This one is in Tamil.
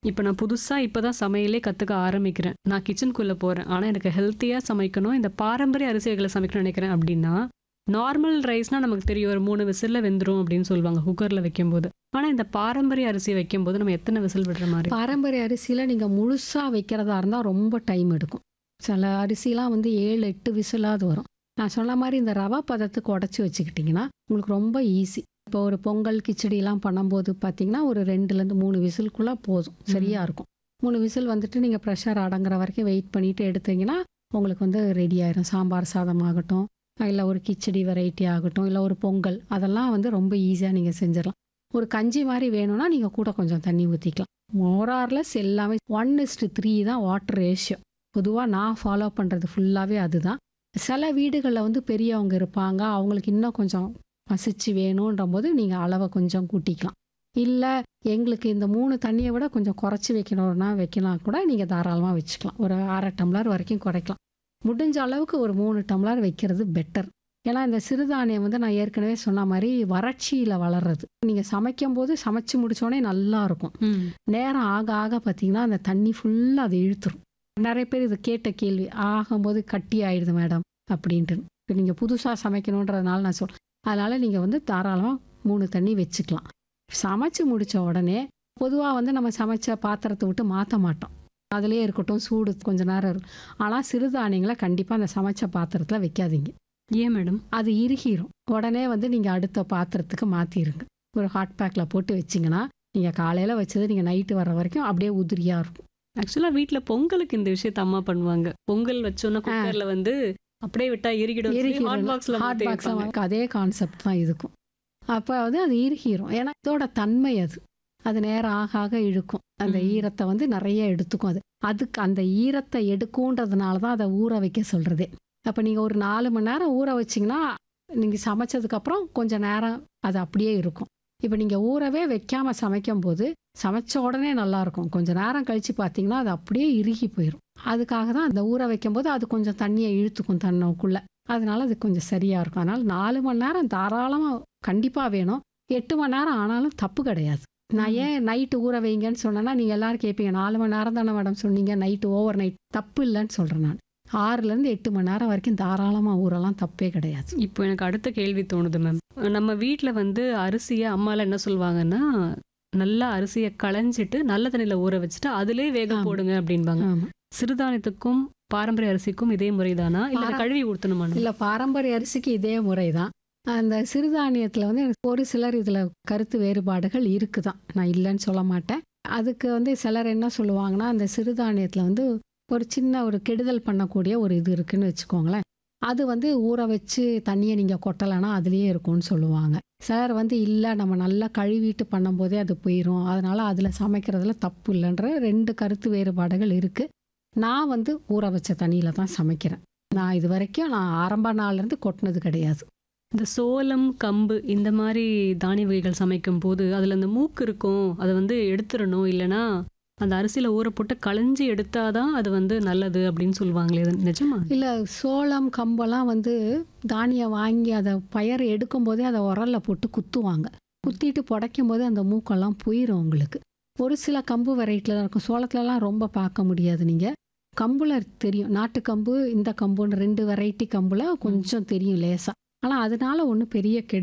இப்போ நான் புதுசாக இப்போ தான் சமையலே கற்றுக்க ஆரம்பிக்கிறேன் நான் கிச்சனுக்குள்ளே போகிறேன் ஆனால் எனக்கு ஹெல்த்தியாக சமைக்கணும் இந்த பாரம்பரிய அரிசி வகைகளை சமைக்கணும்னு நினைக்கிறேன் அப்படின்னா நார்மல் ரைஸ்னால் நமக்கு தெரியும் ஒரு மூணு விசிலில் வெந்துடும் அப்படின்னு சொல்லுவாங்க குக்கரில் வைக்கும்போது ஆனால் இந்த பாரம்பரிய அரிசி வைக்கும்போது நம்ம எத்தனை விசில் விடுற மாதிரி பாரம்பரிய அரிசியில் நீங்கள் முழுசாக வைக்கிறதா இருந்தால் ரொம்ப டைம் எடுக்கும் சில அரிசிலாம் வந்து ஏழு எட்டு விசிலாவது வரும் நான் சொன்ன மாதிரி இந்த ரவா பதத்துக்கு உடச்சி வச்சுக்கிட்டிங்கன்னா உங்களுக்கு ரொம்ப ஈஸி இப்போ ஒரு பொங்கல் கிச்சடிலாம் பண்ணும்போது பார்த்தீங்கன்னா ஒரு ரெண்டுலேருந்து மூணு விசிலுக்குள்ளே போதும் சரியாக இருக்கும் மூணு விசில் வந்துட்டு நீங்கள் ப்ரெஷர் அடங்குற வரைக்கும் வெயிட் பண்ணிவிட்டு எடுத்தீங்கன்னா உங்களுக்கு வந்து ரெடி ஆயிரும் சாம்பார் சாதம் ஆகட்டும் இல்லை ஒரு கிச்சடி வெரைட்டி ஆகட்டும் இல்லை ஒரு பொங்கல் அதெல்லாம் வந்து ரொம்ப ஈஸியாக நீங்கள் செஞ்சிடலாம் ஒரு கஞ்சி மாதிரி வேணும்னா நீங்கள் கூட கொஞ்சம் தண்ணி ஊற்றிக்கலாம் மோரார்லெஸ் எல்லாமே ஒன் இஸ்டு த்ரீ தான் வாட்டர் ரேஷியோ பொதுவாக நான் ஃபாலோ பண்ணுறது ஃபுல்லாகவே அதுதான் சில வீடுகளில் வந்து பெரியவங்க இருப்பாங்க அவங்களுக்கு இன்னும் கொஞ்சம் பசிச்சு வேணுன்ற போது நீங்கள் அளவை கொஞ்சம் கூட்டிக்கலாம் இல்லை எங்களுக்கு இந்த மூணு தண்ணியை விட கொஞ்சம் குறைச்சி வைக்கணும்னா வைக்கலாம் கூட நீங்கள் தாராளமாக வச்சுக்கலாம் ஒரு அரை டம்ளர் வரைக்கும் குறைக்கலாம் முடிஞ்ச அளவுக்கு ஒரு மூணு டம்ளர் வைக்கிறது பெட்டர் ஏன்னா இந்த சிறுதானியம் வந்து நான் ஏற்கனவே சொன்ன மாதிரி வறட்சியில் வளர்றது நீங்கள் சமைக்கும் போது சமைச்சு முடிச்சோடனே நல்லா இருக்கும் ம் நேரம் ஆக ஆக பார்த்தீங்கன்னா அந்த தண்ணி ஃபுல்லாக அதை இழுத்துரும் நிறைய பேர் இது கேட்ட கேள்வி ஆகும்போது கட்டி ஆயிடுது மேடம் அப்படின்ட்டு இப்போ நீங்கள் புதுசாக சமைக்கணுன்றதுனால நான் சொல் அதனால் நீங்கள் வந்து தாராளமாக மூணு தண்ணி வச்சுக்கலாம் சமைச்சு முடித்த உடனே பொதுவாக வந்து நம்ம சமைச்ச பாத்திரத்தை விட்டு மாற்ற மாட்டோம் அதிலே இருக்கட்டும் சூடு கொஞ்ச நேரம் இருக்கும் ஆனால் சிறுதானியங்களை கண்டிப்பாக அந்த சமைச்ச பாத்திரத்தில் வைக்காதீங்க ஏன் மேடம் அது இறுகிரும் உடனே வந்து நீங்கள் அடுத்த பாத்திரத்துக்கு மாற்றிடுங்க ஒரு ஹாட் பேக்கில் போட்டு வச்சிங்கன்னா நீங்கள் காலையில் வச்சது நீங்கள் நைட்டு வர வரைக்கும் அப்படியே உதிரியாக இருக்கும் ஆக்சுவலாக வீட்டில் பொங்கலுக்கு இந்த விஷயத்த அம்மா பண்ணுவாங்க பொங்கல் வச்சோன்னா குக்கரில் வந்து அப்படியே விட்டா இறுகிடும் இறுகிரும். ஹாட் பாக்ஸில் ஹாட் பாக்ஸில் அதே கான்செப்ட் தான் இதுக்கும் அப்போ வந்து அது இறுகிரும் ஏன்னா இதோட தன்மை அது அது நேரம் ஆக ஆக இழுக்கும் அந்த ம். ஈரத்தை வந்து நிறைய எடுத்துக்கும் அது அதுக்கு அந்த ஈரத்தை எடுக்கும்ன்றதுனால தான் அதை ஊற வைக்க சொல்கிறதே அப்போ நீங்கள் ஒரு நாலு மணி நேரம் ஊற வச்சிங்கன்னா நீங்கள் சமைச்சதுக்கப்புறம் கொஞ்சம் நேரம் அது அப்படியே இருக்கும் இப்போ நீங்கள் ஊறவே வைக்காமல் சமைக்கும் போது சமைச்ச உடனே நல்லா இருக்கும் கொஞ்ச நேரம் கழித்து பார்த்தீங்கன்னா அது அப்படியே இறுகி போயிடும் அதுக்காக தான் அந்த ஊற வைக்கும்போது அது கொஞ்சம் தண்ணியை இழுத்துக்கும் தன்னுக்குள்ளே அதனால அது கொஞ்சம் சரியாக இருக்கும் அதனால் நாலு மணி நேரம் தாராளமாக கண்டிப்பாக வேணும் எட்டு மணி நேரம் ஆனாலும் தப்பு கிடையாது நான் ஏன் நைட்டு ஊற வைங்கன்னு சொன்னேன்னா நீங்கள் எல்லாரும் கேட்பீங்க நாலு மணி நேரம் தானே மேடம் சொன்னீங்க நைட்டு ஓவர் நைட் தப்பு இல்லைன்னு சொல்கிறேன் நான் ஆறுலேருந்து எட்டு மணி நேரம் வரைக்கும் தாராளமாக ஊறலாம் தப்பே கிடையாது இப்போ எனக்கு அடுத்த கேள்வி தோணுது மேம் நம்ம வீட்டில் வந்து அரிசியை அம்மாலாம் என்ன சொல்லுவாங்கன்னா நல்லா அரிசியை களைஞ்சிட்டு நல்ல தண்ணியில் ஊற வச்சுட்டு அதிலே வேக ஆமா. போடுங்க அப்படின்பாங்க ஆமாம் சிறுதானியத்துக்கும் பாரம்பரிய அரிசிக்கும் இதே முறைதானா இல்ல பார- கழுவி ஊற்றணுமா இல்லை பாரம்பரிய அரிசிக்கு இதே முறை தான் அந்த சிறுதானியத்தில் வந்து எனக்கு ஒரு சிலர் இதில் கருத்து வேறுபாடுகள் இருக்குதான் நான் இல்லைன்னு சொல்ல மாட்டேன் அதுக்கு வந்து சிலர் என்ன சொல்லுவாங்கன்னா அந்த சிறுதானியத்தில் வந்து ஒரு சின்ன ஒரு கெடுதல் பண்ணக்கூடிய ஒரு இது இருக்குன்னு வச்சுக்கோங்களேன் அது வந்து ஊற வச்சு தண்ணியை நீங்கள் கொட்டலைன்னா அதுலேயே இருக்கும்னு சொல்லுவாங்க சிலர் வந்து இல்லை நம்ம நல்லா கழுவிட்டு பண்ணும்போதே அது போயிடும் அதனால் அதில் சமைக்கிறதுல தப்பு இல்லைன்ற ரெண்டு கருத்து வேறுபாடுகள் இருக்குது நான் வந்து ஊற வச்ச தண்ணியில் தான் சமைக்கிறேன் நான் இது வரைக்கும் நான் ஆரம்ப நாள்லேருந்து கொட்டினது கிடையாது இந்த சோளம் கம்பு இந்த மாதிரி தானிய வகைகள் சமைக்கும் போது அதில் அந்த மூக்கு இருக்கும் அதை வந்து எடுத்துடணும் இல்லைன்னா அந்த அரிசியில் ஊற போட்டு களைஞ்சி எடுத்தாதான் அது வந்து நல்லது அப்படின்னு சொல்லுவாங்களே அது நிஜமா இல்லை சோளம் கம்பெல்லாம் வந்து தானியம் வாங்கி அதை பயர் எடுக்கும்போதே அதை உரல்ல போட்டு குத்துவாங்க குத்திட்டு புடைக்கும் போது அந்த மூக்கெல்லாம் போயிடும் உங்களுக்கு ஒரு சில கம்பு வெரைட்டியில் தான் இருக்கும் சோளத்துலலாம் ரொம்ப பார்க்க முடியாது நீங்கள் கம்புல தெரியும் நாட்டு கம்பு இந்த கம்புன்னு ரெண்டு வெரைட்டி கம்புல கொஞ்சம் தெரியும் லேசாக ஆனால் அதனால ஒன்றும் பெரிய கெடு